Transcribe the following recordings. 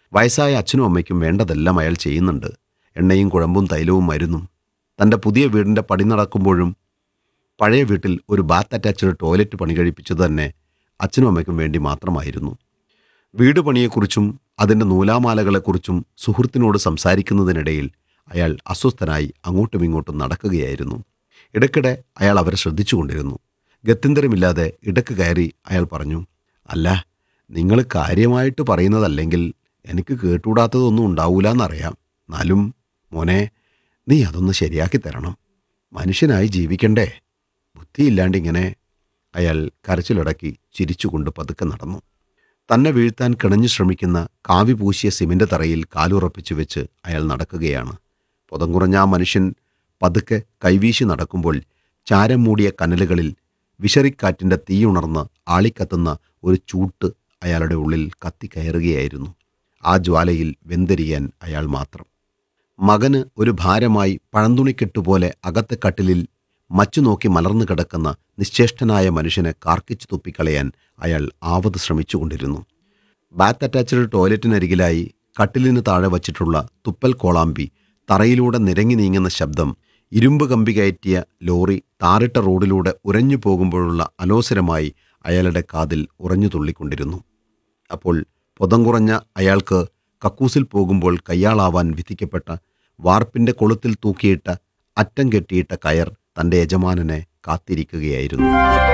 വയസ്സായ അച്ഛനും അമ്മയ്ക്കും വേണ്ടതെല്ലാം അയാൾ ചെയ്യുന്നുണ്ട് എണ്ണയും കുഴമ്പും തൈലവും മരുന്നും തൻ്റെ പുതിയ വീടിൻ്റെ പടി നടക്കുമ്പോഴും പഴയ വീട്ടിൽ ഒരു ബാത്ത് അറ്റാച്ച്ഡ് ടോയ്ലറ്റ് പണി കഴിപ്പിച്ചത് തന്നെ അച്ഛനും അമ്മയ്ക്കും വേണ്ടി മാത്രമായിരുന്നു വീട് പണിയെക്കുറിച്ചും അതിൻ്റെ നൂലാമാലകളെക്കുറിച്ചും സുഹൃത്തിനോട് സംസാരിക്കുന്നതിനിടയിൽ അയാൾ അസ്വസ്ഥനായി അങ്ങോട്ടും ഇങ്ങോട്ടും നടക്കുകയായിരുന്നു ഇടയ്ക്കിടെ അയാൾ അവരെ ശ്രദ്ധിച്ചുകൊണ്ടിരുന്നു ഗത്യന്തരമില്ലാതെ ഇടക്ക് കയറി അയാൾ പറഞ്ഞു അല്ല നിങ്ങൾ കാര്യമായിട്ട് പറയുന്നതല്ലെങ്കിൽ എനിക്ക് കേട്ടുകൂടാത്തതൊന്നും ഉണ്ടാവൂല എന്നറിയാം എന്നാലും മോനെ നീ അതൊന്ന് ശരിയാക്കി തരണം മനുഷ്യനായി ജീവിക്കണ്ടേ ബുദ്ധിയില്ലാണ്ട് ഇങ്ങനെ അയാൾ കരച്ചിലടക്കി ചിരിച്ചുകൊണ്ട് പതുക്കെ നടന്നു തന്നെ വീഴ്ത്താൻ കിണഞ്ഞു ശ്രമിക്കുന്ന കാവി പൂശിയ സിമന്റ് തറയിൽ കാലുറപ്പിച്ചു വെച്ച് അയാൾ നടക്കുകയാണ് പുതം കുറഞ്ഞ ആ മനുഷ്യൻ പതുക്കെ കൈവീശി നടക്കുമ്പോൾ ചാരം മൂടിയ കനലുകളിൽ വിശറിക്കാറ്റിൻ്റെ തീയുണർന്ന് ആളിക്കത്തുന്ന ഒരു ചൂട്ട് അയാളുടെ ഉള്ളിൽ കത്തിക്കയറുകയായിരുന്നു ആ ജ്വാലയിൽ വെന്തെരിയാൻ അയാൾ മാത്രം മകന് ഒരു ഭാരമായി പഴന്തുണിക്കെട്ടുപോലെ അകത്തെ കട്ടിലിൽ മച്ചു നോക്കി മലർന്നു കിടക്കുന്ന നിശ്ചേഷ്ടനായ മനുഷ്യനെ കാർക്കിച്ചു തുപ്പിക്കളയാൻ അയാൾ ആവത് ശ്രമിച്ചുകൊണ്ടിരുന്നു ബാത്ത് അറ്റാച്ച്ഡ് ടോയ്ലറ്റിനരികിലായി കട്ടിലിന് താഴെ വച്ചിട്ടുള്ള തുപ്പൽ കോളാമ്പി തറയിലൂടെ നിരങ്ങി നീങ്ങുന്ന ശബ്ദം ഇരുമ്പ് കമ്പി കയറ്റിയ ലോറി താറിട്ട റോഡിലൂടെ ഉരഞ്ഞു പോകുമ്പോഴുള്ള അലോസരമായി അയാളുടെ കാതിൽ ഉറഞ്ഞു തുള്ളിക്കൊണ്ടിരുന്നു അപ്പോൾ പൊതം കുറഞ്ഞ അയാൾക്ക് കക്കൂസിൽ പോകുമ്പോൾ കയ്യാളാവാൻ വിധിക്കപ്പെട്ട വാർപ്പിന്റെ കൊളുത്തിൽ തൂക്കിയിട്ട അറ്റം കെട്ടിയിട്ട കയർ തന്റെ യജമാനനെ കാത്തിരിക്കുകയായിരുന്നു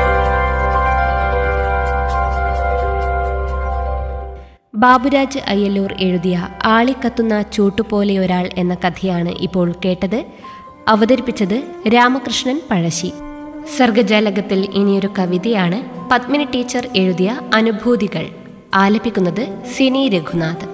ബാബുരാജ് അയ്യല്ലൂർ എഴുതിയ ആളിക്കത്തുന്ന ചൂട്ടുപോലെ ഒരാൾ എന്ന കഥയാണ് ഇപ്പോൾ കേട്ടത് അവതരിപ്പിച്ചത് രാമകൃഷ്ണൻ പഴശ്ശി സർഗജാലകത്തിൽ ഇനിയൊരു കവിതയാണ് പത്മിനി ടീച്ചർ എഴുതിയ അനുഭൂതികൾ ആലപിക്കുന്നത് സിനി രഘുനാഥ്